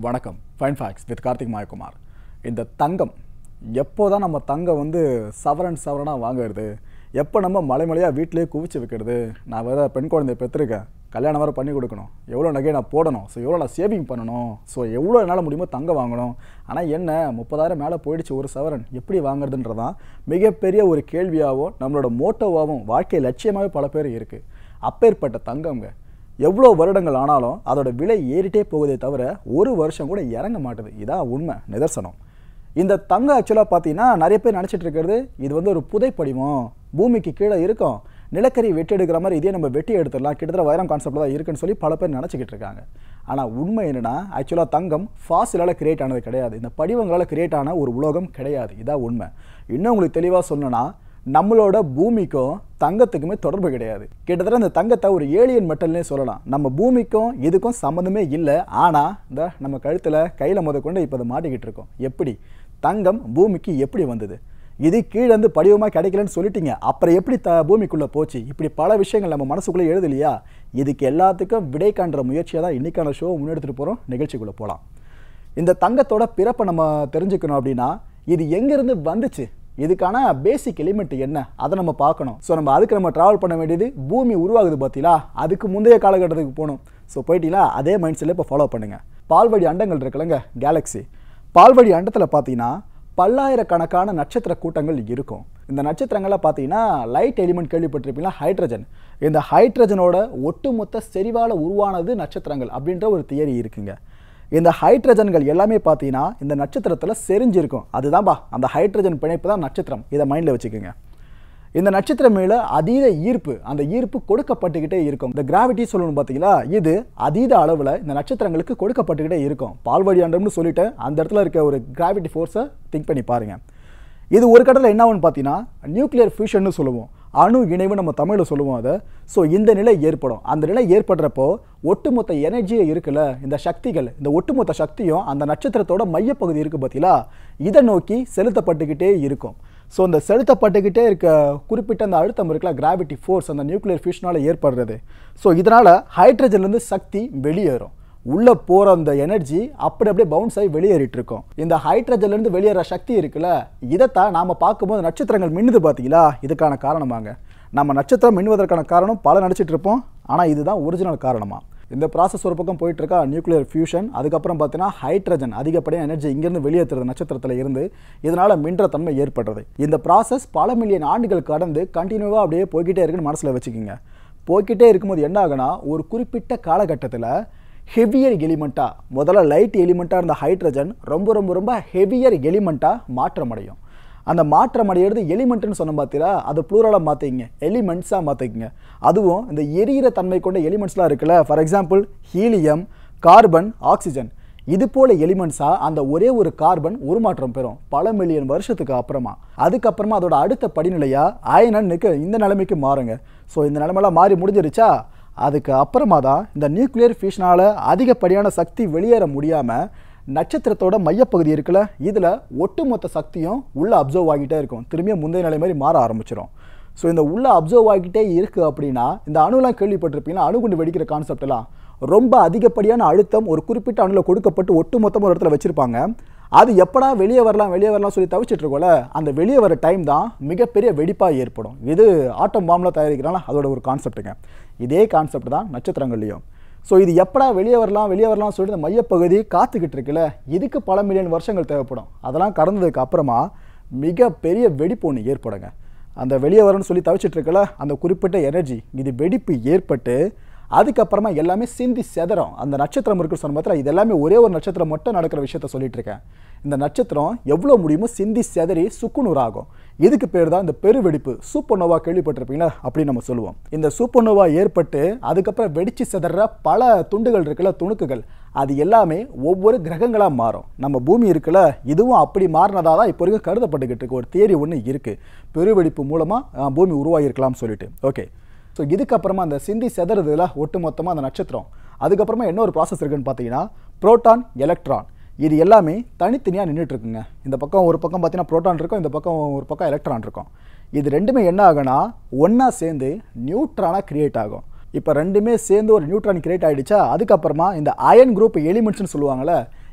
வணக்கம் fine facts with Karthik Mayakumar இந்த தங்கம் எப்போ தான் நம்ம தங்கம் வந்து சவரன் சவரனாக வாங்குறது எப்போ நம்ம மலை மலையாக வீட்டிலேயே குவிச்சு வைக்கிறது நான் வேறு பெண் குழந்தைய பெற்றிருக்கேன் கல்யாணம் வேறு பண்ணி கொடுக்கணும் எவ்வளோ நகையை நான் போடணும் ஸோ எவ்வளோ நான் சேவிங் பண்ணணும் ஸோ எவ்வளோ என்னால் முடியுமோ தங்கம் வாங்கணும் ஆனால் என்ன முப்பதாயிரம் மேலே போயிடுச்சு ஒரு சவரன் எப்படி வாங்குறதுன்றதான் மிகப்பெரிய ஒரு கேள்வியாகவும் நம்மளோட மோட்டோவாகவும் வாழ்க்கை லட்சியமாகவே பல பேர் இருக்குது அப்பேற்பட்ட தங்கம்ங்க எவ்வளோ வருடங்கள் ஆனாலும் அதோட விலை ஏறிட்டே போகுதே தவிர ஒரு வருஷம் கூட இறங்க மாட்டுது இதான் உண்மை நிதர்சனம் இந்த தங்கம் ஆக்சுவலாக பார்த்தீங்கன்னா நிறைய பேர் நினச்சிட்டு இருக்கிறது இது வந்து ஒரு புதைப்படிமம் பூமிக்கு கீழே இருக்கும் நிலக்கரி வெட்டி எடுக்கிற மாதிரி இதே நம்ம வெட்டி எடுத்துடலாம் கிட்டத்தட்ட வைரம் கான்செப்ட் தான் இருக்குன்னு சொல்லி பல பேர் நினச்சிக்கிட்டு இருக்காங்க ஆனால் உண்மை என்னன்னா ஆக்சுவலாக தங்கம் ஃபாசிலால் கிரியேட் ஆனது கிடையாது இந்த படிவங்களால் கிரியேட் ஆன ஒரு உலோகம் கிடையாது இதான் உண்மை இன்னும் உங்களுக்கு தெளிவாக சொல்லணும்னா நம்மளோட பூமிக்கும் தங்கத்துக்குமே தொடர்பு கிடையாது கிட்டத்தட்ட இந்த தங்கத்தை ஒரு ஏலியன் மெட்டல்னே சொல்லலாம் நம்ம பூமிக்கும் இதுக்கும் சம்மந்தமே இல்லை ஆனால் இந்த நம்ம கழுத்தில் கையில் முத கொண்டு இப்போ அதை மாட்டிக்கிட்டு இருக்கோம் எப்படி தங்கம் பூமிக்கு எப்படி வந்தது இது கீழேருந்து படிவமாக கிடைக்கலன்னு சொல்லிட்டீங்க அப்புறம் எப்படி த பூமிக்குள்ளே போச்சு இப்படி பல விஷயங்கள் நம்ம மனசுக்குள்ளே எழுதலையா இதுக்கு எல்லாத்துக்கும் விடை காண்ற முயற்சியாக தான் இன்றைக்கான ஷோ முன்னெடுத்துட்டு போகிறோம் நிகழ்ச்சிக்குள்ளே போகலாம் இந்த தங்கத்தோட பிறப்பை நம்ம தெரிஞ்சுக்கணும் அப்படின்னா இது எங்கேருந்து வந்துச்சு இதுக்கான பேசிக் எலிமெண்ட் என்ன அதை நம்ம பார்க்கணும் ஸோ நம்ம அதுக்கு நம்ம ட்ராவல் பண்ண வேண்டியது பூமி உருவாகுது பார்த்தீங்களா அதுக்கு முந்தைய காலகட்டத்துக்கு போகணும் ஸோ போயிட்டீங்களா அதே மைண்ட் செட்டில் இப்போ ஃபாலோ பண்ணுங்கள் பால்வழி அண்டங்கள் இருக்குல்லங்க கேலக்ஸி பால்வழி அண்டத்தில் பார்த்தீங்கன்னா பல்லாயிரக்கணக்கான நட்சத்திர கூட்டங்கள் இருக்கும் இந்த நட்சத்திரங்களை பார்த்தீங்கன்னா லைட் எலிமெண்ட் கேள்விப்பட்டிருப்பீங்களா ஹைட்ரஜன் இந்த ஹைட்ரஜனோட ஒட்டுமொத்த செறிவால் உருவானது நட்சத்திரங்கள் அப்படின்ற ஒரு தியரி இருக்குங்க இந்த ஹைட்ரஜன்கள் எல்லாமே பார்த்தீங்கன்னா இந்த நட்சத்திரத்தில் செறிஞ்சிருக்கும் அதுதான்பா அந்த ஹைட்ரஜன் பிணைப்பு தான் நட்சத்திரம் இதை மைண்டில் வச்சுக்கோங்க இந்த நட்சத்திரம் மேலே அதீத ஈர்ப்பு அந்த ஈர்ப்பு கொடுக்கப்பட்டுக்கிட்டே இருக்கும் இந்த கிராவிட்டி சொல்லணும் பார்த்தீங்களா இது அதீத அளவில் இந்த நட்சத்திரங்களுக்கு கொடுக்கப்பட்டுக்கிட்டே இருக்கும் பால்வழி அண்டம்னு சொல்லிட்டு அந்த இடத்துல இருக்க ஒரு கிராவிட்டி ஃபோர்ஸை திங்க் பண்ணி பாருங்கள் இது ஒரு கட்டத்தில் என்ன ஆகும்னு பார்த்தீங்கன்னா நியூக்ளியர் ஃபியூஷன்னு சொல்லுவோம் அணு இணைவு நம்ம தமிழில் சொல்லுவோம் அதை ஸோ இந்த நிலை ஏற்படும் அந்த நிலை ஏற்படுறப்போ ஒட்டுமொத்த எனர்ஜியே இருக்குல்ல இந்த சக்திகள் இந்த ஒட்டுமொத்த சக்தியும் அந்த நட்சத்திரத்தோட மையப்பகுதி இருக்குது பார்த்தீங்களா இதை நோக்கி செலுத்தப்பட்டுக்கிட்டே இருக்கும் ஸோ அந்த செலுத்தப்பட்டுக்கிட்டே இருக்க குறிப்பிட்ட அந்த அழுத்தம் இருக்குல்ல கிராவிட்டி ஃபோர்ஸ் அந்த நியூக்ளியர் ஃபியூஷனால் ஏற்படுறது ஸோ இதனால் ஹைட்ரஜன்லேருந்து சக்தி வெளியேறும் உள்ளே போகிற அந்த எனர்ஜி அப்படி அப்படியே பவுன்ஸ் ஆகி வெளியேறிட்டு இருக்கும் இந்த ஹைட்ரஜன்லேருந்து வெளியேற சக்தி இருக்குல்ல இதைத்தான் நாம் பார்க்கும்போது நட்சத்திரங்கள் மின்னுது பார்த்தீங்களா இதுக்கான காரணமாங்க நம்ம நட்சத்திரம் மின்னுவதற்கான காரணம் பல நினச்சிட்டு இருப்போம் ஆனால் இதுதான் ஒரிஜினல் காரணமாக இந்த ப்ராசஸ் ஒரு பக்கம் போயிட்டு இருக்கா நியூக்ளியர் ஃபியூஷன் அதுக்கப்புறம் பார்த்தீங்கன்னா ஹைட்ரஜன் அதிகப்படியான எனர்ஜி இங்கேருந்து வெளியேற்றுறது நட்சத்திரத்தில் இருந்து இதனால் மின்ற தன்மை ஏற்படுறது இந்த ப்ராசஸ் பல மில்லியன் ஆண்டுகள் கடந்து கண்டினியூவாக அப்படியே போய்கிட்டே இருக்குன்னு மனசில் வச்சுக்கோங்க போய்கிட்டே இருக்கும்போது என்ன ஆகுனா ஒரு குறிப்பிட்ட காலகட்டத்தில் ஹெவியர் எலிமெண்ட்டாக முதல்ல லைட் எலிமெண்ட்டாக இருந்த ஹைட்ரஜன் ரொம்ப ரொம்ப ரொம்ப ஹெவியர் எலிமெண்ட்டாக மாற்றமடையும் அந்த மாற்றம் அடையிறது எலிமெண்ட்னு சொன்ன பார்த்தீங்களா அது ப்ளூரலாக மாற்றிங்க எலிமெண்ட்ஸாக மாற்றிக்கங்க அதுவும் இந்த எரியிற தன்மை கொண்ட எலிமெண்ட்ஸ்லாம் இருக்குல்ல for example helium carbon oxygen இது போல எலிமெண்ட்ஸாக அந்த ஒரே ஒரு கார்பன் உருமாற்றம் பெறும் பல மில்லியன் வருஷத்துக்கு அப்புறமா அதுக்கப்புறமா அதோட அடுத்த படிநிலையாக அயனனுக்கு இந்த நிலைமைக்கு மாறுங்க ஸோ இந்த நிலைமைலாம் மாறி முடிஞ்சிருச்சா அதுக்கு அப்புறமா தான் இந்த நியூக்ளியர் ஃபியூஷனால் அதிகப்படியான சக்தி வெளியேற முடியாமல் நட்சத்திரத்தோட மையப்பகுதி இருக்குல்ல இதில் ஒட்டுமொத்த சக்தியும் உள்ளே அப்சர்வ் ஆகிட்டே இருக்கும் திரும்பியும் முந்தைய நிலை மாதிரி மாற ஆரம்பிச்சிடும் ஸோ இந்த உள்ள அப்சர்வ் ஆகிட்டே இருக்குது அப்படின்னா இந்த அணுலாம் கேள்விப்பட்டிருப்பீங்கன்னா அணுகுண்டு வெடிக்கிற கான்செப்ட் எல்லாம் ரொம்ப அதிகப்படியான அழுத்தம் ஒரு குறிப்பிட்ட அணுவில் கொடுக்கப்பட்டு ஒட்டுமொத்தமாக ஒரு இடத்துல வச்சுருப்பாங்க அது எப்படா வெளியே வரலாம் வெளியே வரலாம் சொல்லி தவிச்சிட்டு இருக்கோம்ல அந்த வெளியே வர டைம் தான் மிகப்பெரிய வெடிப்பாக ஏற்படும் இது ஆட்டம் பாம்பில் தயாரிக்கிறாங்களா அதோட ஒரு கான்செப்ட்டுங்க இதே கான்செப்ட் தான் நட்சத்திரங்கள்லையும் ஸோ இது எப்படா வெளியே வரலாம் வெளியே வரலாம் சொல்லிட்டு இந்த மையப்பகுதி காத்துக்கிட்டு இருக்குல்ல இதுக்கு பல மில்லியன் வருஷங்கள் தேவைப்படும் அதெல்லாம் கடந்ததுக்கு அப்புறமா மிகப்பெரிய வெடிப்பு ஒன்று ஏற்படுங்க அந்த வெளியே வரணும்னு சொல்லி தவிச்சிட்டு இருக்கல அந்த குறிப்பிட்ட எனர்ஜி இது வெடிப்பு ஏற்பட்டு அதுக்கப்புறமா எல்லாமே சிந்தி செதறும் அந்த நட்சத்திரம் இருக்குன்னு சொன்ன மாத்திரம் இது எல்லாமே ஒரே ஒரு நட்சத்திரம் மட்டும் நடக்கிற விஷயத்த சொல்லிட்டு இருக்கேன் இந்த நட்சத்திரம் எவ்வளோ முடியுமோ சிந்தி செதறி சுக்குநூறு ஆகும் இதுக்கு பேர் தான் இந்த பெருவெடிப்பு சூப்பர்னோவா கேள்விப்பட்டிருப்பீங்களா அப்படின்னு நம்ம சொல்லுவோம் இந்த சூப்பர்னோவா ஏற்பட்டு அதுக்கப்புறம் வெடிச்சு செதற பல துண்டுகள் இருக்குல்ல துணுக்குகள் அது எல்லாமே ஒவ்வொரு கிரகங்களாக மாறும் நம்ம பூமி இருக்குல்ல இதுவும் அப்படி மாறினதாக தான் இப்போ வரைக்கும் கருதப்பட்டுக்கிட்டு இருக்கு ஒரு தியரி ஒன்று இருக்குது பெருவெடிப்பு மூலமாக பூமி உருவாகியிருக்கலாம்னு சொல்லிட்டு ஓகே ஸோ இதுக்கப்புறமா அந்த சிந்தி செதறதுல ஒட்டு மொத்தமாக அந்த நட்சத்திரம் அதுக்கப்புறமா என்ன ஒரு ப்ராசஸ் இருக்குன்னு பார்த்தீங்கன்னா புரோட்டான் எலக்ட்ரான் இது எல்லாமே தனித்தனியாக நின்றுட்டு இருக்குங்க இந்த பக்கம் ஒரு பக்கம் பார்த்தீங்கன்னா புரோட்டான் இருக்கும் இந்த பக்கம் ஒரு பக்கம் எலக்ட்ரான் இருக்கும் இது ரெண்டுமே என்ன ஆகுனா ஒன்றா சேர்ந்து நியூட்ரானாக கிரியேட் ஆகும் இப்போ ரெண்டுமே சேர்ந்து ஒரு நியூட்ரான் கிரியேட் ஆகிடுச்சா அதுக்கப்புறமா இந்த அயன் குரூப் எலிமெண்ட்ஸ்னு சொல்லுவாங்கள்ல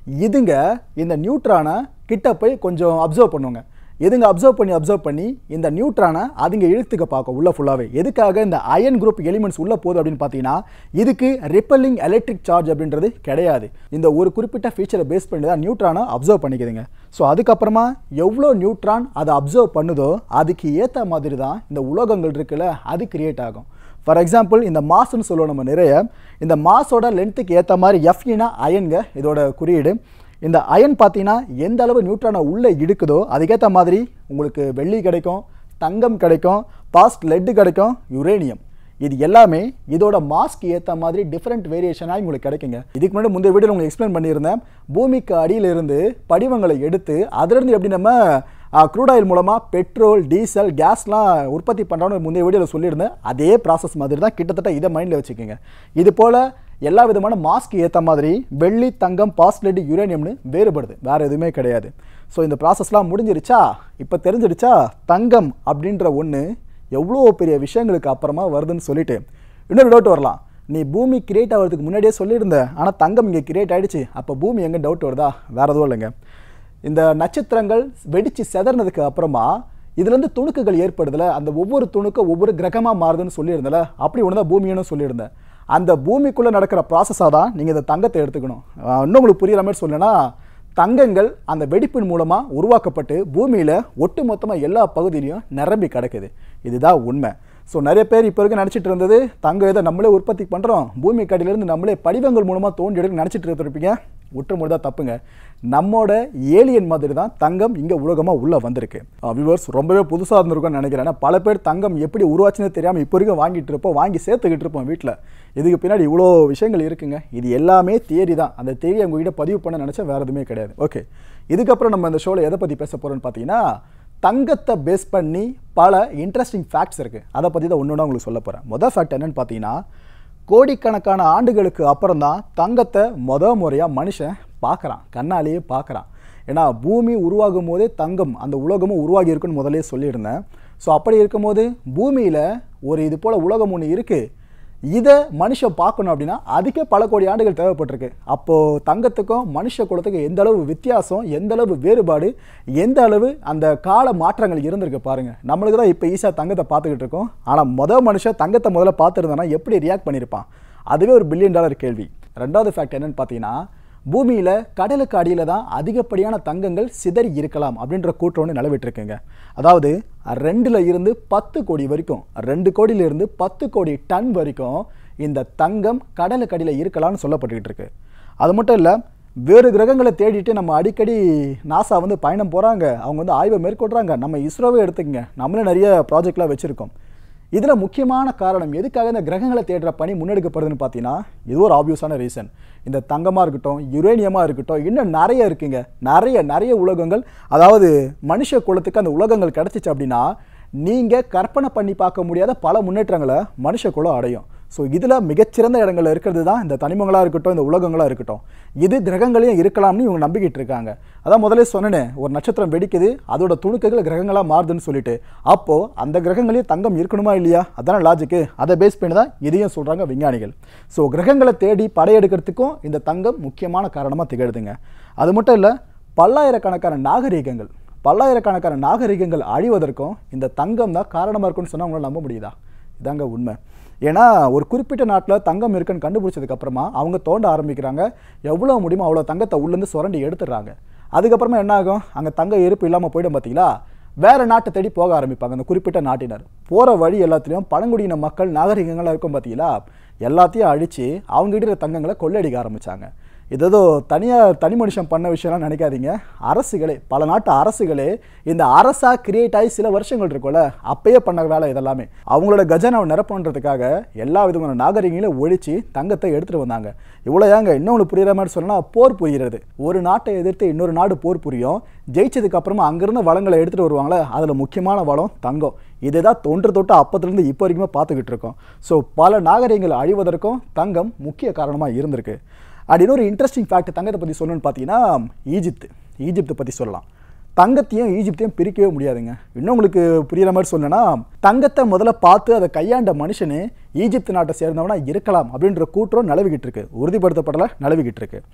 இதுங்க இந்த நியூட்ரானை கிட்ட போய் கொஞ்சம் அப்சர்வ் பண்ணுவாங்க எதுங்க அப்சர்வ் பண்ணி அப்சர்வ் பண்ணி இந்த நியூட்ரானை அதுங்க இழுத்துக்க பார்க்கும் உள்ள ஃபுல்லாகவே எதுக்காக இந்த அயன் குரூப் எலிமெண்ட்ஸ் உள்ள போகுது அப்படின்னு பார்த்தீங்கன்னா இதுக்கு ரிப்பல்லிங் எலக்ட்ரிக் சார்ஜ் அப்படின்றது கிடையாது இந்த ஒரு குறிப்பிட்ட ஃபீச்சரை பேஸ் பண்ணி தான் நியூட்ரானை அப்சர்வ் பண்ணிக்குதுங்க ஸோ அதுக்கப்புறமா எவ்வளோ நியூட்ரான் அதை அப்சர்வ் பண்ணுதோ அதுக்கு ஏற்ற மாதிரி தான் இந்த உலோகங்கள் இருக்குல்ல அது கிரியேட் ஆகும் ஃபார் எக்ஸாம்பிள் இந்த மாஸ்ன்னு சொல்லுவோம் நம்ம நிறைய இந்த மாஸோட லென்த்துக்கு ஏற்ற மாதிரி எஃப்இனா அயன்க இதோட குறியீடு இந்த அயன் பார்த்தீங்கன்னா எந்த அளவு நியூட்ரானை உள்ளே இழுக்குதோ அதுக்கேற்ற மாதிரி உங்களுக்கு வெள்ளி கிடைக்கும் தங்கம் கிடைக்கும் பாஸ்ட் லெட்டு கிடைக்கும் யுரேனியம் இது எல்லாமே இதோட மாஸ்க்கு ஏற்ற மாதிரி டிஃப்ரெண்ட் வேரியேஷனாக உங்களுக்கு கிடைக்குங்க இதுக்கு முன்னாடி முந்தைய வீடியோவில் உங்களுக்கு எக்ஸ்பிளைன் பண்ணியிருந்தேன் பூமிக்கு அடியிலிருந்து படிவங்களை எடுத்து அதிலிருந்து எப்படி நம்ம க்ரூட் ஆயில் மூலமாக பெட்ரோல் டீசல் கேஸ்லாம் உற்பத்தி பண்ணுறோன்னு முந்தைய வீடியோவில் சொல்லியிருந்தேன் அதே ப்ராசஸ் மாதிரி தான் கிட்டத்தட்ட இதை மைண்டில் வச்சுக்கோங்க இது போல் எல்லா விதமான மாஸ்க்கு ஏற்ற மாதிரி வெள்ளி தங்கம் பாஸ்லெட் யுரேனியம்னு வேறுபடுது வேறு எதுவுமே கிடையாது ஸோ இந்த ப்ராசஸ்லாம் முடிஞ்சிருச்சா இப்போ தெரிஞ்சிடுச்சா தங்கம் அப்படின்ற ஒன்று எவ்வளோ பெரிய விஷயங்களுக்கு அப்புறமா வருதுன்னு சொல்லிட்டு இன்னொரு டவுட் வரலாம் நீ பூமி கிரியேட் ஆகிறதுக்கு முன்னாடியே சொல்லியிருந்த ஆனால் தங்கம் இங்கே கிரியேட் ஆகிடுச்சு அப்போ பூமி எங்கே டவுட் வருதா வேறு எதுவும் இல்லைங்க இந்த நட்சத்திரங்கள் வெடித்து செதறினதுக்கு அப்புறமா இதுலேருந்து துணுக்குகள் ஏற்படுதுல அந்த ஒவ்வொரு துணுக்கும் ஒவ்வொரு கிரகமாக மாறுதுன்னு சொல்லியிருந்தல அப்படி ஒன்று தான் பூமின்னு சொல்லியிருந்தேன் அந்த பூமிக்குள்ளே நடக்கிற ப்ராசஸாக தான் நீங்கள் இந்த தங்கத்தை எடுத்துக்கணும் இன்னும் உங்களுக்கு புரியுற மாதிரி சொல்லணும்னா தங்கங்கள் அந்த வெடிப்பின் மூலமாக உருவாக்கப்பட்டு பூமியில் ஒட்டு மொத்தமாக எல்லா பகுதியிலையும் நிரம்பி கிடக்குது இதுதான் உண்மை ஸோ நிறைய பேர் இப்போ இருக்க நினச்சிட்டு இருந்தது தங்கம் இதை நம்மளே உற்பத்தி பண்ணுறோம் பூமி கடியிலேருந்து நம்மளே படிவங்கள் மூலமாக தோண்டி எடுக்க நினச்சிட்டு இருந்திருப்பீங்க உற்ற தான் தப்புங்க நம்மோட ஏலியன் மாதிரி தான் தங்கம் இங்கே உலகமாக உள்ளே வந்திருக்கு வியூவர்ஸ் ரொம்பவே புதுசாக இருந்திருக்கும்னு நினைக்கிறேன் ஏன்னா பல பேர் தங்கம் எப்படி உருவாச்சுன்னு தெரியாமல் இப்போ வரைக்கும் வாங்கிட்டு இருப்போம் வாங்கி சேர்த்துக்கிட்டு இருப்போம் வீட்டில் இதுக்கு பின்னாடி இவ்வளோ விஷயங்கள் இருக்குங்க இது எல்லாமே தியரி தான் அந்த தியரி உங்ககிட்ட பதிவு பண்ண நினச்சா வேறு எதுவுமே கிடையாது ஓகே இதுக்கப்புறம் நம்ம இந்த ஷோவில் எதை பற்றி பேச போகிறோம்னு பார்த்தீங்கன்னா தங்கத்தை பேஸ் பண்ணி பல இன்ட்ரெஸ்டிங் ஃபேக்ட்ஸ் இருக்குது அதை பற்றி தான் ஒன்று உங்களுக்கு சொல்ல போகிறேன் மொதல் ஃபேக்ட் என்னென்னு பார்த்தீங்கன்னா கோடிக்கணக்கான ஆண்டுகளுக்கு அப்புறம் தான் தங்கத்தை முத முறையாக மனுஷன் பார்க்குறான் கண்ணாலேயே பார்க்குறான் ஏன்னா பூமி உருவாகும் போதே தங்கம் அந்த உலகமும் உருவாகி இருக்குன்னு முதலே சொல்லியிருந்தேன் ஸோ அப்படி இருக்கும்போது பூமியில் ஒரு இது போல் உலகம் ஒன்று இருக்குது இதை மனுஷன் பார்க்கணும் அப்படின்னா அதுக்கே பல கோடி ஆண்டுகள் தேவைப்பட்டிருக்கு அப்போது தங்கத்துக்கும் மனுஷ குலத்துக்கும் எந்த அளவு வித்தியாசம் எந்த அளவு வேறுபாடு எந்த அளவு அந்த கால மாற்றங்கள் இருந்திருக்கு பாருங்கள் நம்மளுக்கு தான் இப்போ ஈஸியாக தங்கத்தை பார்த்துக்கிட்டு இருக்கோம் ஆனால் முதல் மனுஷன் தங்கத்தை முதல்ல பார்த்துருந்தானா எப்படி ரியாக்ட் பண்ணியிருப்பான் அதுவே ஒரு பில்லியன் டாலர் கேள்வி ரெண்டாவது ஃபேக்ட் என்னன்னு பார்த்தீங்கன்னா பூமியில் கடலுக்கு அடியில் தான் அதிகப்படியான தங்கங்கள் சிதறி இருக்கலாம் அப்படின்ற கூற்று ஒன்று நிலவிட்டுருக்குங்க அதாவது ரெண்டில் இருந்து பத்து கோடி வரைக்கும் ரெண்டு கோடியிலிருந்து பத்து கோடி டன் வரைக்கும் இந்த தங்கம் கடலுக்கு அடியில் இருக்கலாம்னு சொல்லப்பட்டுக்கிட்டு இருக்கு அது மட்டும் இல்லை வேறு கிரகங்களை தேடிட்டு நம்ம அடிக்கடி நாசா வந்து பயணம் போகிறாங்க அவங்க வந்து ஆய்வை மேற்கொள்கிறாங்க நம்ம இஸ்ரோவே எடுத்துக்கங்க நம்மளே நிறைய ப்ராஜெக்ட்லாம் வச்சுருக்கோம் இதில் முக்கியமான காரணம் எதுக்காக இந்த கிரகங்களை தேடுற பணி முன்னெடுக்கப்படுதுன்னு பார்த்தீங்கன்னா இது ஒரு ஆப்வியஸான ரீசன் இந்த தங்கமாக இருக்கட்டும் யுரேனியமாக இருக்கட்டும் இன்னும் நிறைய இருக்குங்க நிறைய நிறைய உலகங்கள் அதாவது மனுஷ குலத்துக்கு அந்த உலகங்கள் கிடச்சிச்சு அப்படின்னா நீங்கள் கற்பனை பண்ணி பார்க்க முடியாத பல முன்னேற்றங்களை மனுஷ குலம் அடையும் ஸோ இதில் மிகச்சிறந்த இடங்கள் இருக்கிறது தான் இந்த தனிமங்களாக இருக்கட்டும் இந்த உலகங்களாக இருக்கட்டும் இது கிரகங்களையும் இருக்கலாம்னு இவங்க நம்பிக்கிட்டு இருக்காங்க அதான் முதல்ல சொன்னேனே ஒரு நட்சத்திரம் வெடிக்குது அதோட துணுக்குகள் கிரகங்களாக மாறுதுன்னு சொல்லிட்டு அப்போது அந்த கிரகங்களையும் தங்கம் இருக்கணுமா இல்லையா அதான லாஜிக்கு அதை பேஸ் பண்ணி தான் இதையும் சொல்கிறாங்க விஞ்ஞானிகள் ஸோ கிரகங்களை தேடி படையெடுக்கிறதுக்கும் இந்த தங்கம் முக்கியமான காரணமாக திகழுதுங்க அது மட்டும் இல்லை பல்லாயிரக்கணக்கான நாகரீகங்கள் பல்லாயிரக்கணக்கான நாகரிகங்கள் அழிவதற்கும் இந்த தங்கம் தான் காரணமாக இருக்குன்னு சொன்னால் உங்களால் நம்ப முடியுதா இதாங்க உண்மை ஏன்னா ஒரு குறிப்பிட்ட நாட்டில் தங்கம் இருக்குன்னு கண்டுபிடிச்சதுக்கப்புறமா அவங்க தோண்ட ஆரம்பிக்கிறாங்க எவ்வளோ முடியுமோ அவ்வளோ தங்கத்தை உள்ளேருந்து சுரண்டி எடுத்துடுறாங்க அதுக்கப்புறமா என்ன ஆகும் அங்கே தங்க இருப்பு இல்லாமல் போயிடும் பார்த்தீங்களா வேறு நாட்டை தேடி போக ஆரம்பிப்பாங்க அந்த குறிப்பிட்ட நாட்டினர் போகிற வழி எல்லாத்துலேயும் பழங்குடியின மக்கள் நாகரிகங்களாக இருக்கும் பார்த்தீங்களா எல்லாத்தையும் அழித்து அவங்ககிட்ட இருக்கிற தங்கங்களை கொள்ளையடிக்க ஆரம்பித்தாங்க இது ஏதோ தனியாக தனி மனுஷன் பண்ண விஷயம்லாம் நினைக்காதீங்க அரசுகளே பல நாட்டு அரசுகளே இந்த அரசாக கிரியேட் ஆகி சில வருஷங்கள் இருக்கும்ல அப்பயே பண்ண வேலை இதெல்லாமே அவங்களோட கஜனாவை நிரப்புன்றதுக்காக எல்லா விதமான நாகரிகங்களையும் ஒழிச்சு தங்கத்தை எடுத்துகிட்டு வந்தாங்க இவ்வளோ ஏங்க இன்னொன்று புரியுற மாதிரி சொன்னால் போர் புரிகிறது ஒரு நாட்டை எதிர்த்து இன்னொரு நாடு போர் புரியும் ஜெயிச்சதுக்கு அப்புறமா அங்கேருந்து வளங்களை எடுத்துகிட்டு வருவாங்களே அதில் முக்கியமான வளம் தங்கம் இதுதான் தொன்று தொட்டு அப்பத்துலேருந்து இப்போ வரைக்குமே பார்த்துக்கிட்டு இருக்கோம் ஸோ பல நாகரிகங்கள் அழிவதற்கும் தங்கம் முக்கிய காரணமாக இருந்திருக்கு அண்ட் இன்னொரு இன்ட்ரெஸ்டிங் ஃபேக்ட் தங்கத்தை பற்றி சொல்லணும்னு பார்த்தீங்கன்னா ஈஜிப்து ஈஜிப்தை பற்றி சொல்லலாம் தங்கத்தையும் ஈஜிப்தையும் பிரிக்கவே முடியாதுங்க இன்னும் உங்களுக்கு புரியுற மாதிரி சொல்லணும்னா தங்கத்தை முதல்ல பார்த்து அதை கையாண்ட மனுஷனு ஈஜிப்து நாட்டை சேர்ந்தவனா இருக்கலாம் அப்படின்ற கூற்றம் நிலவிக்கிட்டு இருக்கு உறுதிப்படுத்தப்படலை நிலவிக்கிட்டு இருக்கு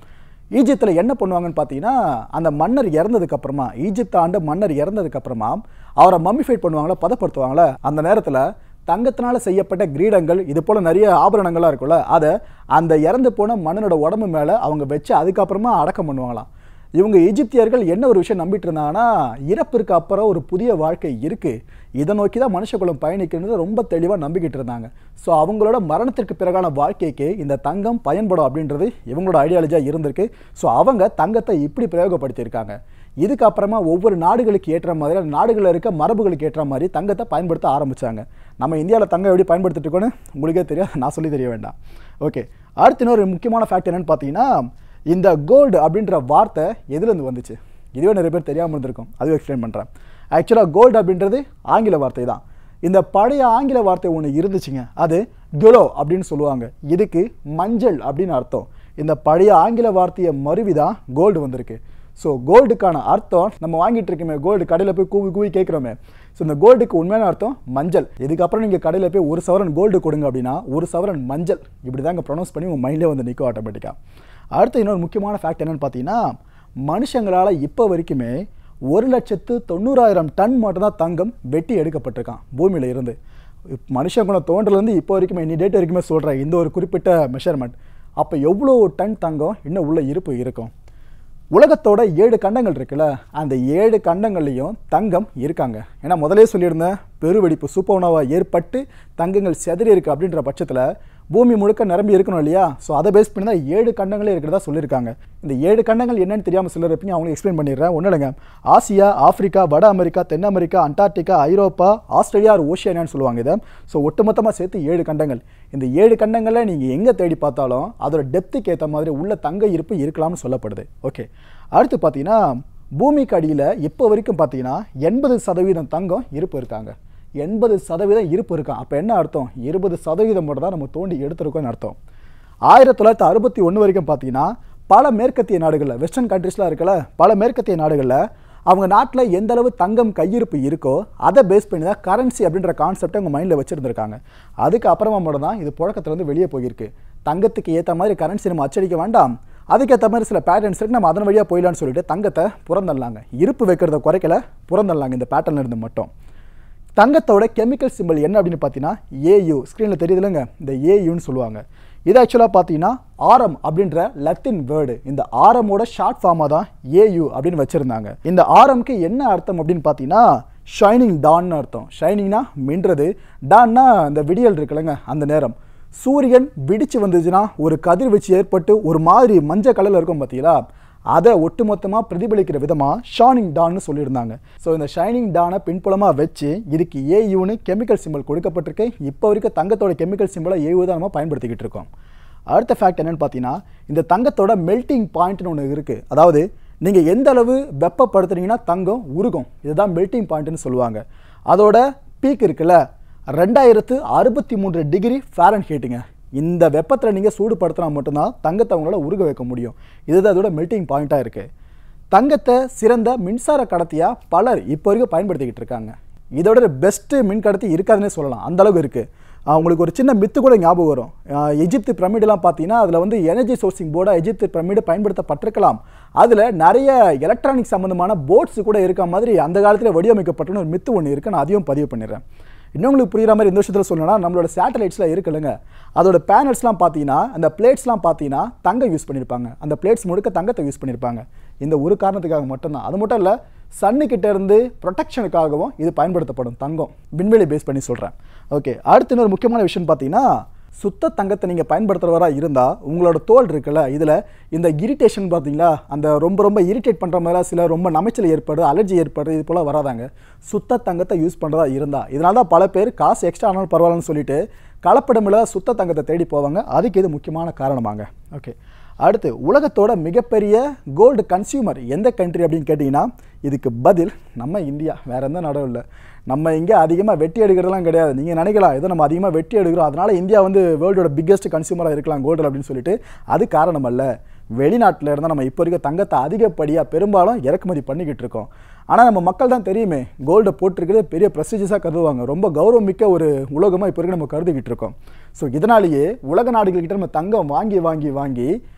ஈஜிப்தில் என்ன பண்ணுவாங்கன்னு பார்த்தீங்கன்னா அந்த மன்னர் இறந்ததுக்கு அப்புறமா ஈஜிப்த் ஆண்டு மன்னர் இறந்ததுக்கு அப்புறமா அவரை மம்மிஃபைட் பண்ணுவாங்களா பதப்படுத்துவாங்களா அந்த நேரத்தில் தங்கத்தினால செய்யப்பட்ட கிரீடங்கள் இது போல நிறைய ஆபரணங்கள்லாம் இருக்கும்ல அதை அந்த இறந்து போன மன்னனோட உடம்பு மேலே அவங்க வச்சு அதுக்கப்புறமா அடக்கம் பண்ணுவாங்களாம் இவங்க எகிப்தியர்கள் என்ன ஒரு விஷயம் நம்பிட்டு இருந்தாங்கன்னா இறப்பிற்கு அப்புறம் ஒரு புதிய வாழ்க்கை இருக்கு இதை நோக்கி தான் மனுஷகுலம் பயணிக்கிறது ரொம்ப தெளிவாக நம்பிக்கிட்டு இருந்தாங்க ஸோ அவங்களோட மரணத்திற்கு பிறகான வாழ்க்கைக்கு இந்த தங்கம் பயன்படும் அப்படின்றது இவங்களோட ஐடியாலஜியாக இருந்திருக்கு ஸோ அவங்க தங்கத்தை இப்படி பிரயோகப்படுத்தியிருக்காங்க இதுக்கப்புறமா ஒவ்வொரு நாடுகளுக்கு ஏற்ற மாதிரி அந்த நாடுகளில் இருக்க மரபுகளுக்கு ஏற்ற மாதிரி தங்கத்தை பயன்படுத்த ஆரம்பிச்சாங்க நம்ம இந்தியாவில் தங்கம் எப்படி பயன்படுத்திட்டு இருக்கோன்னு உங்களுக்கே தெரியும் நான் சொல்லி தெரிய வேண்டாம் ஓகே அடுத்து இன்னொரு முக்கியமான ஃபேக்ட் என்னன்னு பார்த்தீங்கன்னா இந்த கோல்டு அப்படின்ற வார்த்தை எதுலேருந்து வந்துச்சு இதுவே நிறைய பேர் தெரியாமல் இருந்திருக்கும் அதுவும் எக்ஸ்பிளைன் பண்ணுறேன் ஆக்சுவலாக கோல்டு அப்படின்றது ஆங்கில வார்த்தை தான் இந்த பழைய ஆங்கில வார்த்தை ஒன்று இருந்துச்சுங்க அது குலோ அப்படின்னு சொல்லுவாங்க இதுக்கு மஞ்சள் அப்படின்னு அர்த்தம் இந்த பழைய ஆங்கில வார்த்தையை மருவி தான் கோல்டு வந்திருக்கு ஸோ கோல்டுக்கான அர்த்தம் நம்ம வாங்கிட்டு இருக்கோமே கோல்டு கடையில் போய் கூவி கூவி கேட்குறோமே ஸோ இந்த கோல்டுக்கு உண்மையான அர்த்தம் மஞ்சள் இதுக்கப்புறம் நீங்கள் கடையில் போய் ஒரு சவரன் கோல்டு கொடுங்க அப்படின்னா ஒரு சவரன் மஞ்சள் இப்படி தாங்க ப்ரொனவுன்ஸ் பண்ணி உங்கள் மைண்ட்லேயே வந்து நிற்கும் ஆட்டோமேட்டிக்காக அடுத்து இன்னொரு முக்கியமான ஃபேக்ட் என்னன்னு பார்த்தீங்கன்னா மனுஷங்களால் இப்போ வரைக்குமே ஒரு லட்சத்து தொண்ணூறாயிரம் டன் மட்டும்தான் தங்கம் வெட்டி எடுக்கப்பட்டிருக்கான் பூமியில் இருந்து இப்ப மனுஷங்குணம் தோன்றலேருந்து இப்போ வரைக்குமே இன்னி டேட் வரைக்குமே சொல்கிறேன் இந்த ஒரு குறிப்பிட்ட மெஷர்மெண்ட் அப்போ எவ்வளோ டன் தங்கம் இன்னும் உள்ள இருப்பு இருக்கும் உலகத்தோட ஏழு கண்டங்கள் இருக்குல்ல அந்த ஏழு கண்டங்கள்லையும் தங்கம் இருக்காங்க ஏன்னா முதலே சொல்லியிருந்தேன் பெருவெடிப்பு சூப்பர்னோவா ஏற்பட்டு தங்கங்கள் செதறி இருக்கு அப்படின்ற பட்சத்தில் பூமி முழுக்க நிரம்பி இருக்கணும் இல்லையா ஸோ அதை பேஸ் பண்ணி தான் ஏழு கண்டங்களே இருக்கிறதா சொல்லியிருக்காங்க இந்த ஏழு கண்டங்கள் என்னன்னு தெரியாமல் சிலர் இருப்பீங்க அவங்களுக்கு எக்ஸ்பிளைன் பண்ணிடுறேன் ஒன்றும் இல்லைங்க ஆசியா ஆப்பிரிக்கா வட அமெரிக்கா தென் அமெரிக்கா அண்டார்டிகா ஐரோப்பா ஆஸ்திரேலியா ஒரு ஓஷியானியான்னு சொல்லுவாங்க இதை ஸோ ஒட்டுமொத்தமாக சேர்த்து ஏழு கண்டங்கள் இந்த ஏழு கண்டங்களில் நீங்கள் எங்கே தேடி பார்த்தாலும் அதோட டெப்த்துக்கு ஏற்ற மாதிரி உள்ள தங்க இருப்பு இருக்கலாம்னு சொல்லப்படுது ஓகே அடுத்து பார்த்தீங்கன்னா பூமிக்கு அடியில் இப்போ வரைக்கும் பார்த்தீங்கன்னா எண்பது சதவீதம் தங்கம் இருப்பு இருக்காங்க எண்பது சதவீதம் இருப்பு இருக்கான் அப்போ என்ன அர்த்தம் இருபது சதவீதம் மட்டும் தான் நம்ம தோண்டி எடுத்திருக்கோம்னு அர்த்தம் ஆயிரத்தி தொள்ளாயிரத்தி அறுபத்தி ஒன்று வரைக்கும் பார்த்தீங்கன்னா பல மேற்கத்திய நாடுகளில் வெஸ்டர்ன் கண்ட்ரீஸ்லாம் இருக்கல பல மேற்கத்திய நாடுகளில் அவங்க நாட்டில் எந்த அளவு தங்கம் கையிருப்பு இருக்கோ அதை பேஸ் பண்ணி தான் கரன்சி அப்படின்ற கான்செப்டை அவங்க மைண்டில் வச்சுருந்துருக்காங்க அதுக்கு அப்புறமா மட்டும் தான் இது புழக்கத்துலேருந்து வெளியே போயிருக்கு தங்கத்துக்கு ஏற்ற மாதிரி கரன்சி நம்ம அச்சடிக்க வேண்டாம் அதுக்கேற்ற மாதிரி சில பேட்டர்ன்ஸ் இருக்கு நம்ம அதன் வழியாக போயிடலான்னு சொல்லிட்டு தங்கத்தை புறந்தள்ளாங்க இருப்பு வைக்கிறத குறைக்கல புறந்தள்ளாங்க இந்த பேட்டர்ன்ல இருந்து மட்டும் தங்கத்தோட கெமிக்கல் சிம்பிள் என்ன அப்படின்னு பார்த்தீங்கன்னா ஏயு ஸ்க்ரீனில் தெரியுதுலங்க இந்த ஏயுன்னு சொல்லுவாங்க இது ஆக்சுவலாக பார்த்தீங்கன்னா ஆரம் அப்படின்ற லத்தின் வேர்டு இந்த ஆரமோட ஷார்ட் ஃபார்மாக தான் ஏயு அப்படின்னு வச்சுருந்தாங்க இந்த ஆரம்க்கு என்ன அர்த்தம் அப்படின்னு பார்த்தீங்கன்னா ஷைனிங் டான்னு அர்த்தம் ஷைனிங்னா மின்றது டான்னா இந்த விடியல் இருக்குல்லங்க அந்த நேரம் சூரியன் விடிச்சு வந்துச்சுன்னா ஒரு கதிர்வீச்சு ஏற்பட்டு ஒரு மாதிரி மஞ்சள் கலரில் இருக்கும் பார்த்தீங்களா அதை ஒட்டுமொத்தமாக பிரதிபலிக்கிற விதமாக ஷானிங் டான்னு சொல்லியிருந்தாங்க ஸோ இந்த ஷைனிங் டானை பின்புலமாக வச்சு இதுக்கு ஏயுன்னு கெமிக்கல் சிம்பிள் கொடுக்கப்பட்டிருக்கு இப்போ வரைக்கும் தங்கத்தோட கெமிக்கல் சிம்பிளை ஏயு தான் நம்ம பயன்படுத்திக்கிட்டு இருக்கோம் அடுத்த ஃபேக்ட் என்னன்னு பார்த்தீங்கன்னா இந்த தங்கத்தோட மெல்ட்டிங் பாயிண்ட்னு ஒன்று இருக்குது அதாவது நீங்கள் எந்த அளவு வெப்பப்படுத்துனீங்கன்னா தங்கம் உருகும் இதுதான் மெல்ட்டிங் பாயிண்ட்னு சொல்லுவாங்க அதோட பீக் இருக்குல்ல ரெண்டாயிரத்து அறுபத்தி மூன்று டிகிரி ஃபேரன் ஹீட்டுங்க இந்த வெப்பத்தில் நீங்கள் சூடுபடுத்தினா மட்டும்தான் தங்கத்தை அவங்களால உருக வைக்க முடியும் இதுதான் அதோட மெல்ட்டிங் பாயிண்ட்டாக இருக்குது தங்கத்தை சிறந்த மின்சார கடத்தியாக பலர் இப்போ வரைக்கும் பயன்படுத்திக்கிட்டு இருக்காங்க இதோட பெஸ்ட்டு மின் கடத்தி இருக்காதுன்னே சொல்லலாம் அந்த அளவுக்கு இருக்குது உங்களுக்கு ஒரு சின்ன மித்து கூட ஞாபகம் வரும் அஹ் எகிப்து பிரமிடெலாம் பார்த்தீங்கன்னா அதில் வந்து எனர்ஜி சோர்சிங் போர்டாக எகிப்து பிரமிடு பயன்படுத்தப்பட்டிருக்கலாம் அதில் நிறைய எலக்ட்ரானிக் சம்மந்தமான போர்ட்ஸ் கூட இருக்க மாதிரி அந்த காலத்தில் வடிவமைக்கப்பட்டுன்னு ஒரு மித்து ஒன்று இருக்குது நான் அதையும் பதிவு பண்ணிடுறேன் இன்னும் உங்களுக்கு புரியுற மாதிரி இந்த விஷயத்தில் சொல்லணும்னா நம்மளோட சேட்டலைட்ஸில் இருக்குல்லங்க அதோட பேனல்ஸ்லாம் பார்த்தீங்கன்னா அந்த பிளேட்ஸ்லாம் பார்த்தீங்கன்னா தங்கம் யூஸ் பண்ணியிருப்பாங்க அந்த பிளேட்ஸ் முழுக்க தங்கத்தை யூஸ் பண்ணியிருப்பாங்க இந்த ஒரு காரணத்துக்காக மட்டும்தான் அது மட்டும் இல்லை சன்னுக்கிட்ட இருந்து ப்ரொடெக்ஷனுக்காகவும் இது பயன்படுத்தப்படும் தங்கம் விண்வெளி பேஸ் பண்ணி சொல்கிறேன் ஓகே அடுத்து இன்னொரு முக்கியமான விஷயம் பார்த்தீங்கன்னா சுத்த தங்கத்தை நீங்கள் பயன்படுத்துகிறவராக இருந்தால் உங்களோட தோல் இருக்குல்ல இதில் இந்த இரிட்டேஷன் பார்த்தீங்களா அந்த ரொம்ப ரொம்ப இரிட்டேட் பண்ணுற மாதிரி சில ரொம்ப நமைச்சல் ஏற்படுது அலர்ஜி ஏற்படுது இது போல் வராதாங்க சுத்த தங்கத்தை யூஸ் பண்ணுறதா இருந்தால் இதனால தான் பல பேர் காசு எக்ஸ்ட்ரா ஆனாலும் பரவாயில்லன்னு சொல்லிட்டு கலப்படமில்ல சுத்த தங்கத்தை தேடி போவாங்க அதுக்கு இது முக்கியமான காரணமாங்க ஓகே அடுத்து உலகத்தோட மிகப்பெரிய கோல்டு கன்சியூமர் எந்த கண்ட்ரி அப்படின்னு கேட்டிங்கன்னா இதுக்கு பதில் நம்ம இந்தியா வேற எந்த நாடும் இல்லை நம்ம இங்கே அதிகமாக வெட்டி எடுக்கிறதுலாம் கிடையாது நீங்கள் நினைக்கலாம் ஏதோ நம்ம அதிகமாக வெட்டி எடுக்கிறோம் அதனால இந்தியா வந்து வேர்ல்டோட பிக்கெஸ்ட் கன்சியூமராக இருக்கலாம் கோல்டு அப்படின்னு சொல்லிட்டு அது காரணம் அல்ல வெளிநாட்டில் இருந்தால் நம்ம இப்போ இருக்க தங்கத்தை அதிகப்படியாக பெரும்பாலும் இறக்குமதி பண்ணிக்கிட்டு இருக்கோம் ஆனால் நம்ம மக்கள் தான் தெரியுமே கோல்டை போட்டிருக்கிறது பெரிய ப்ரெஸ்டீஜஸாக கருதுவாங்க ரொம்ப கௌரவமிக்க ஒரு உலகமாக இப்போ இருக்க நம்ம கருதிக்கிட்டு இருக்கோம் ஸோ இதனாலேயே உலக நாடுகள்கிட்ட நம்ம தங்கம் வாங்கி வாங்கி வாங்கி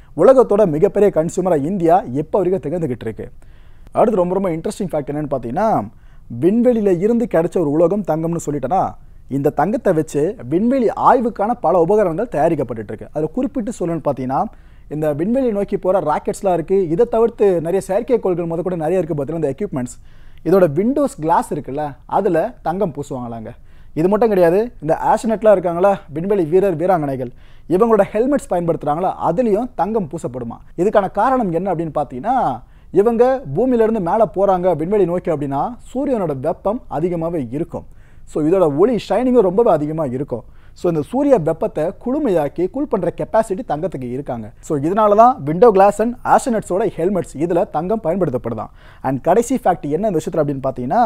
உலகத்தோட மிகப்பெரிய கன்சூமராக இந்தியா எப்போ வரைக்கும் திகழ்ந்துக்கிட்டு இருக்கு அடுத்து ரொம்ப ரொம்ப இன்ட்ரெஸ்டிங் ஃபேக்ட் என்னன்னு பார்த்தீங்கன்னா விண்வெளியில இருந்து கிடைச்ச ஒரு உலகம் தங்கம்னு சொல்லிட்டேன்னா இந்த தங்கத்தை வச்சு விண்வெளி ஆய்வுக்கான பல உபகரணங்கள் தயாரிக்கப்பட்டுட்டு இருக்கு அதில் குறிப்பிட்டு சொல்லணும்னு பார்த்தீங்கன்னா இந்த விண்வெளி நோக்கி போகிற ராக்கெட்ஸ்லாம் இருக்குது இதை தவிர்த்து நிறைய செயற்கைக்கோள்கள் முத கூட நிறைய இருக்குது பார்த்தீங்கன்னா இந்த எக்யூப்மெண்ட்ஸ் இதோட விண்டோஸ் கிளாஸ் இருக்குல்ல அதில் தங்கம் பூசுவாங்களாங்க இது மட்டும் கிடையாது இந்த ஆஸ்ட்ரனட்லாம் இருக்காங்களா விண்வெளி வீரர் வீராங்கனைகள் இவங்களோட ஹெல்மெட்ஸ் பயன்படுத்துகிறாங்களா அதுலேயும் தங்கம் பூசப்படுமா இதுக்கான காரணம் என்ன அப்படின்னு பார்த்தீங்கன்னா இவங்க பூமியிலேருந்து மேலே போகிறாங்க விண்வெளி நோக்கி அப்படின்னா சூரியனோட வெப்பம் அதிகமாகவே இருக்கும் ஸோ இதோட ஒளி ஷைனிங்கும் ரொம்பவே அதிகமாக இருக்கும் ஸோ இந்த சூரிய வெப்பத்தை குளுமையாக்கி கூல் பண்ணுற கெப்பாசிட்டி தங்கத்துக்கு இருக்காங்க ஸோ இதனால தான் விண்டோ கிளாஸ் அண்ட் ஆஸ்ட்ரனட்ஸோட ஹெல்மெட்ஸ் இதில் தங்கம் பயன்படுத்தப்படுதான் அண்ட் கடைசி ஃபேக்ட் என்ன இந்த விஷயத்தில் அப்படின்னு பார்த்தீங்கன்னா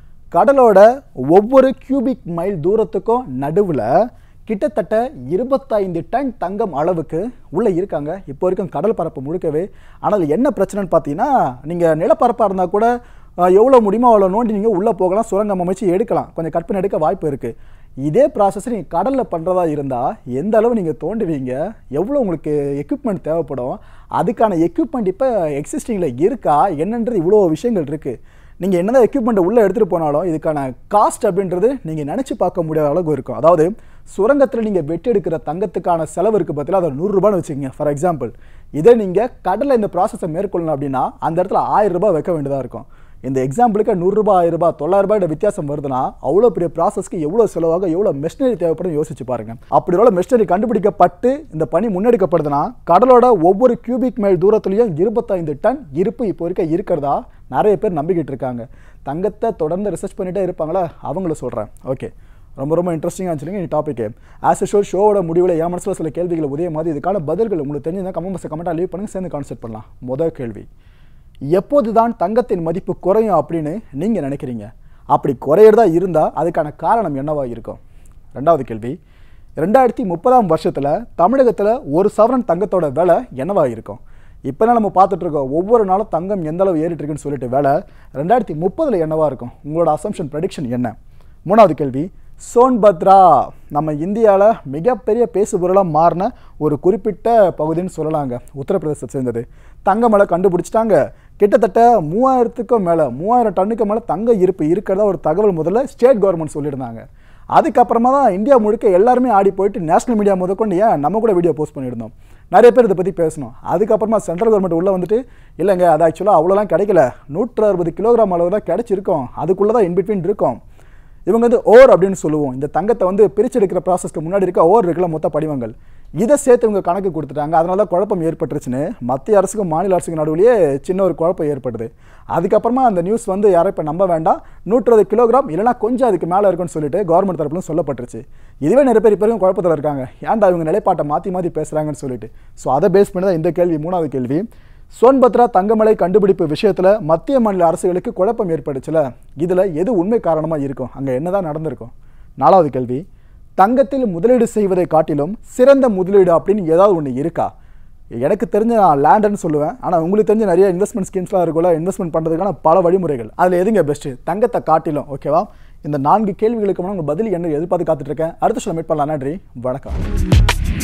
கடலோட ஒவ்வொரு கியூபிக் மைல் தூரத்துக்கும் நடுவில் கிட்டத்தட்ட இருபத்தைந்து டன் தங்கம் அளவுக்கு உள்ளே இருக்காங்க இப்போ வரைக்கும் கடல் பரப்பு முழுக்கவே ஆனால் என்ன பிரச்சனைன்னு பார்த்தீங்கன்னா நீங்கள் நிலப்பரப்பாக இருந்தால் கூட அஹ், எவ்வளோ முடியுமோ அவ்வளோ நோண்டி நீங்கள் உள்ளே போகலாம் சுரங்கம் அமைச்சு எடுக்கலாம் கொஞ்சம் கட் பண்ணி எடுக்க வாய்ப்பு இருக்குது இதே ப்ராசஸ் நீங்கள் கடலில் பண்ணுறதா இருந்தால் எந்த அளவு நீங்கள் தோண்டுவீங்க எவ்வளோ உங்களுக்கு எக்யூப்மெண்ட் தேவைப்படும் அதுக்கான எக்யூப்மெண்ட் இப்போ எக்ஸிஸ்டிங்கில் இருக்கா என்னன்றது இவ்வளோ விஷயங்கள் இருக்குது நீங்கள் என்னதான் எக்யூப்மெண்ட்டை உள்ளே எடுத்துகிட்டு போனாலும் இதுக்கான காஸ்ட் அப்படின்றது நீங்கள் நினச்சி பார்க்க முடியாத அளவுக்கு இருக்கும் அதாவது சுரங்கத்தில் நீங்கள் வெட்டி எடுக்கிற தங்கத்துக்கான செலவு இருக்குது பார்த்தீங்களா அது நூறுரூபான்னு வச்சுக்கோங்க ஃபார் எக்ஸாம்பிள் இதே நீங்கள் கடலில் இந்த ப்ராசஸை மேற்கொள்ளணும் அப்படின்னா அந்த இடத்துல ஆயிரம் ரூபாய் வைக்க வேண்டியதாக இருக்கும் இந்த எக்ஸாம்பிளுக்கு நூறுரூபா ஆயிரம் ரூபாய் தொள்ளாயிரம் ரூபாயோட வித்தியாசம் வருதுன்னா அவ்வளோ பெரிய ப்ராசஸ்க்கு எவ்வளோ செலவாக எவ்வளோ மெஷினரி தேவைப்படும் யோசிச்சு பாருங்க அப்படி உள்ள மெஷினரி கண்டுபிடிக்கப்பட்டு இந்த பணி முன்னெடுக்கப்படுதுன்னா கடலோட ஒவ்வொரு கியூபிக் மைல் தூரத்துலையும் இருபத்தைந்து டன் இருப்பு இப்போ வரைக்கும் இருக்கிறதா நிறைய பேர் நம்பிக்கிட்டு இருக்காங்க தங்கத்தை தொடர்ந்து ரிசர்ச் பண்ணிட்டே இருப்பாங்களா அவங்கள சொல்கிறேன் ஓகே ரொம்ப ரொம்ப இன்ட்ரெஸ்டிங்காக இருந்துச்சுங்க இந்த டாபிக் ஆஸ் ஷோ ஷோவோட முடிவில் என் மனசில் சில கேள்விகள் உதய மாதிரி இதுக்கான பதில்கள் உங்களுக்கு தெரிஞ்சுதான் கமெண்ட் பாக்ஸ் கமெண்ட்டாக லீவ் பண்ணுங்க சேர்ந்து கான்செப்ட் பண்ணலாம் முதல் கேள்வி எப்போதுதான் தங்கத்தின் மதிப்பு குறையும் அப்படின்னு நீங்கள் நினைக்கிறீங்க அப்படி குறையிறதா இருந்தால் அதுக்கான காரணம் என்னவா இருக்கும் ரெண்டாவது கேள்வி ரெண்டாயிரத்தி முப்பதாம் வருஷத்தில் தமிழகத்தில் ஒரு சவரன் தங்கத்தோட விலை என்னவா இருக்கும் இப்போலாம் நம்ம பார்த்துட்டு இருக்கோம் ஒவ்வொரு நாளும் தங்கம் எந்த அளவு ஏறிட்டு இருக்குன்னு சொல்லிட்டு விலை ரெண்டாயிரத்தி முப்பதில் என்னவா இருக்கும் உங்களோட அசம்ஷன் ப்ரெடிக்ஷன் என்ன மூணாவது கேள்வி சோன்பத்ரா நம்ம இந்தியாவில் மிகப்பெரிய பேசுபொருளாக மாறின ஒரு குறிப்பிட்ட பகுதின்னு சொல்லலாங்க உத்தரப்பிரதேசத்தை சேர்ந்தது தங்கமலை கண்டுபிடிச்சிட்டாங்க கிட்டத்தட்ட மூவாயிரத்துக்கும் மேலே மூவாயிரம் டன்னுக்கு மேலே தங்க இருப்பு இருக்கிறதா ஒரு தகவல் முதல்ல ஸ்டேட் கவர்மெண்ட் சொல்லியிருந்தாங்க அதுக்கப்புறமா தான் இந்தியா முழுக்க எல்லாருமே ஆடி போயிட்டு நேஷனல் மீடியா முதற்கொண்டு ஏன் நம்ம கூட வீடியோ போஸ்ட் பண்ணியிருந்தோம் நிறைய பேர் இதை பற்றி பேசணும் அதுக்கப்புறமா சென்ட்ரல் கவர்மெண்ட் உள்ளே வந்துட்டு இல்லைங்க அது ஆக்சுவலாக அவ்வளோலாம் கிடைக்கல நூற்று அறுபது கிலோகிராம் அளவு தான் கிடைச்சிருக்கும் அதுக்குள்ளே தான் இன்பிட்வீன் இருக்கும் இவங்க வந்து ஓர் அப்படின்னு சொல்லுவோம் இந்த தங்கத்தை வந்து பிரிச்செடுக்கிற ப்ராசஸ்க்கு முன்னாடி இருக்க ஓர் இருக்குல்ல மொத்த படிவங்கள் இதை சேர்த்து இவங்க கணக்கு கொடுத்துட்டாங்க அதனால தான் குழப்பம் ஏற்பட்டுருச்சுன்னு மத்திய அரசுக்கும் மாநில அரசுக்கும் நடுவுலயே சின்ன ஒரு குழப்பம் ஏற்படுது அதுக்கப்புறமா அந்த நியூஸ் வந்து யாரும் இப்போ நம்ப வேண்டாம் நூற்றது கிலோகிராம் இல்லைனா கொஞ்சம் அதுக்கு மேலே இருக்குன்னு சொல்லிட்டு கவர்மெண்ட் தரப்புல சொல்லப்பட்டுருச்சு இதுவே நிறைய பேர் இப்போ வரைக்கும் குழப்பத்தில் இருக்காங்க ஏன்டா இவங்க நிலைப்பாட்டை மாற்றி மாற்றி பேசுகிறாங்கன்னு சொல்லிட்டு ஸோ அதை பேஸ் பண்ணி தான் இந்த கேள்வி மூணாவது கேள்வி சோன்பத்ரா தங்கமலை கண்டுபிடிப்பு விஷயத்தில் மத்திய மாநில அரசுகளுக்கு குழப்பம் ஏற்பட்டுச்சுல இதில் எது உண்மை காரணமாக இருக்கும் அங்கே என்னதான் நடந்திருக்கும் நாலாவது கேள்வி தங்கத்தில் முதலீடு செய்வதை காட்டிலும் சிறந்த முதலீடு அப்படின்னு ஏதாவது ஒன்று இருக்கா எனக்கு தெரிஞ்ச நான் லேண்டுன்னு சொல்லுவேன் ஆனால் உங்களுக்கு தெரிஞ்ச நிறைய இன்வெஸ்ட்மெண்ட் ஸ்கீம்ஸ்லாம் இருக்குல்ல இன்வெஸ்ட்மெண்ட் பண்ணுறதுக்கான பல வழிமுறைகள் அதில் எதுங்க பெஸ்ட்டு தங்கத்தை காட்டிலும் ஓகேவா இந்த நான்கு கேள்விகளுக்கு முன்னாடி உங்கள் பதில் என்ன எதிர்பார்த்து காத்துட்டு இருக்கேன் அடுத்த சொல்ல மீட் பண்ணலாம் நன்றி வணக்கம்